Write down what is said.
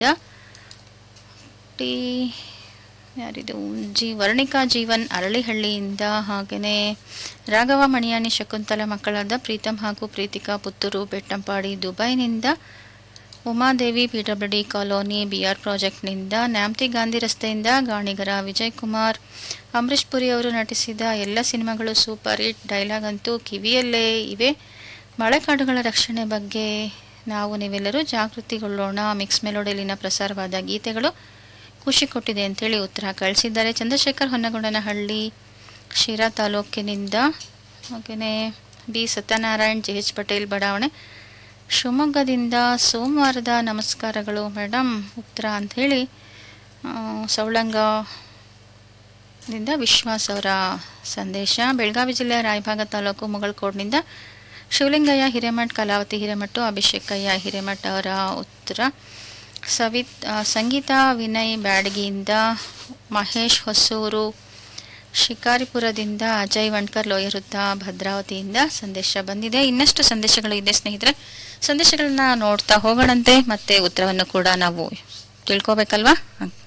T ಯಾರಿದು G Varnika Jeevan ಅರಳಿಹಳ್ಳಿಯಿಂದ ಹಾಗೆಯೇ ರಾಘವ ಮಣಿಯಾನಿ ಶಕುಂತಲ ಮಕ್ಕಳಾದ ಪ್ರೀತಮ್ ಹಾಗೂ ಪ್ರೀತಿಕಾ ಪುತ್ತೂರು ಬೆಟ್ಟಂಪಾಡಿ ದುಬೈನಿಂದ Umadevi P W D colony B R ಪ್ರಾಜೆಕ್ಟ್ನಿಂದ ನ್ಯಾಮ್ತಿ ಗಾಂಧಿ ರಸ್ತೆಯಿಂದ ಗಾಣಿಗರ ವಿಜಯ್ ಕುಮಾರ್ ಅಂಬರೀಷ್ ಪುರಿ ಅವರು ನಟಿಸಿದ ಎಲ್ಲ ಸಿನಿಮಾಗಳು ಸೂಪರ್ ಹಿಟ್ ಡೈಲಾಗ್ ಅಂತೂ ಕಿವಿಯಲ್ಲೇ ಇವೆ ಮಳೆಕಾಡುಗಳ ರಕ್ಷಣೆ ಬಗ್ಗೆ ನಾವು ನೀವೆಲ್ಲರೂ ಜಾಗೃತಿಗೊಳ್ಳೋಣ ಮಿಕ್ಸ್ ಮೆಲೋಡಿಯಲ್ಲಿನ ಪ್ರಸಾರವಾದ ಗೀತೆಗಳು ಖುಷಿ ಕೊಟ್ಟಿದೆ ಅಂತೇಳಿ ಉತ್ತರ ಕಳಿಸಿದ್ದಾರೆ ಚಂದ್ರಶೇಖರ್ ಹೊನ್ನಗೊಂಡನಹಳ್ಳಿ ಶಿರಾ ತಾಲೂಕಿನಿಂದ ಹಾಗೆಯೇ B Satyanarayan J H Patel ಬಡಾವಣೆ ಶಿವಮೊಗ್ಗದಿಂದ ಸೋಮವಾರದ ನಮಸ್ಕಾರಗಳು ಮೇಡಮ್ ಉತ್ತರ ಅಂಥೇಳಿ ಸೌಳಂಗದಿಂದ ವಿಶ್ವಾಸ್ ಅವರ ಸಂದೇಶ ಬೆಳಗಾವಿ ಜಿಲ್ಲೆಯ ರಾಯಭಾಗ ತಾಲೂಕು ಮುಗಳಕೋಡ್ನಿಂದ ಶಿವಲಿಂಗಯ್ಯ ಹಿರೇಮಠ್ ಕಲಾವತಿ ಹಿರೇಮಠು ಅಭಿಷೇಕಯ್ಯ ಹಿರೇಮಠ್ ಅವರ ಉತ್ತರ ಸವಿತ್ ಆ, ಸಂಗೀತ ವಿನಯ್ ಬ್ಯಾಡಗಿಯಿಂದ ಮಹೇಶ್ ಹೊಸೂರು ಶಿಕಾರಿಪುರದಿಂದ ಅಜಯ್ ವಣ್ಕರ್ ಲೋಯರುದ್ದ ಭದ್ರಾವತಿಯಿಂದ ಸಂದೇಶ ಬಂದಿದೆ ಇನ್ನಷ್ಟು ಸಂದೇಶಗಳು ಇದೆ ಸ್ನೇಹಿತರೆ ಸಂದೇಶಗಳನ್ನ ನೋಡ್ತಾ ಹೋಗೋಣಂತೆ ಮತ್ತೆ ಉತ್ತರವನ್ನು ಕೂಡ ನಾವು ತಿಳ್ಕೊಬೇಕಲ್ವಾ